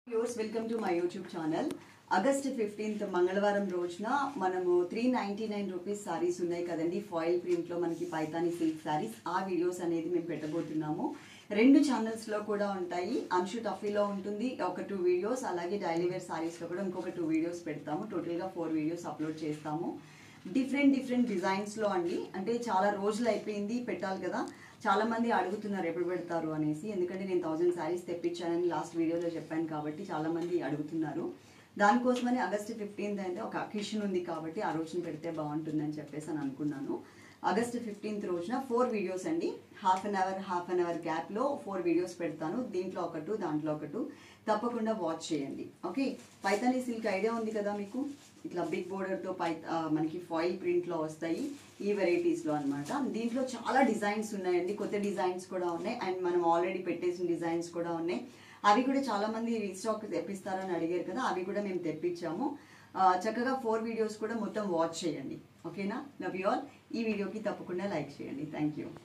viewers welcome to my YouTube channel August fifteenth మంగళవారం రోజున మనము three ninety nine rupees saris ఉన్నాయి కదండి ఫాయిల్ ప్రింట్లో మనకి పైతాని సిల్క్ సారీస్ ఆ వీడియోస్ అనేది మేము పెట్టబోతున్నాము రెండు ఛానల్స్లో కూడా ఉంటాయి అంశు టఫీలో ఉంటుంది ఒక టూ వీడియోస్ అలాగే డైలీ వేర్ సారీస్లో కూడా ఇంకొక టూ వీడియోస్ పెడతాము టోటల్గా ఫోర్ వీడియోస్ అప్లోడ్ చేస్తాము డిఫరెంట్ డిఫరెంట్ డిజైన్స్లో అండి అంటే చాలా రోజులు అయిపోయింది పెట్టాలి కదా చాలా మంది అడుగుతున్నారు ఎప్పుడు పెడతారు అనేసి ఎందుకంటే నేను థౌజండ్ శారీస్ తెప్పించానని లాస్ట్ వీడియోలో చెప్పాను కాబట్టి చాలా మంది అడుగుతున్నారు దానికోసమని ఆగస్ట్ ఫిఫ్టీన్త్ అయితే ఒక అకేషన్ ఉంది కాబట్టి ఆ రోజున పెడితే బాగుంటుందని చెప్పేసి అని అనుకున్నాను ఆగస్ట్ ఫిఫ్టీన్త్ రోజున ఫోర్ వీడియోస్ అండి half an hour half an hour గ్యాప్లో ఫోర్ వీడియోస్ పెడతాను దీంట్లో ఒకటి దాంట్లో ఒకటి తప్పకుండా వాచ్ చేయండి ఓకే పైతానీ సిల్క్ ఐడియా ఉంది కదా మీకు ఇట్లా బిగ్ బోర్డర్తో పై ఆ, మనకి ఫాయిల్ ప్రింట్లో వస్తాయి ఈ వెరైటీస్లో అన్నమాట దీంట్లో చాలా డిజైన్స్ ఉన్నాయండి కొత్త డిజైన్స్ కూడా ఉన్నాయి అండ్ మనం ఆల్రెడీ పెట్టేసిన డిజైన్స్ కూడా ఉన్నాయి అవి కూడా చాలా మంది రీస్టాక్ తెప్పిస్తారని అడిగారు కదా అవి కూడా మేము తెప్పించాము ఆ, చక్కగా ఫోర్ వీడియోస్ కూడా మొత్తం వాచ్ చేయండి ఓకేనా లవ్ యూ ఆల్ ఈ వీడియోకి తప్పకుండా లైక్ చేయండి థ్యాంక్ యూ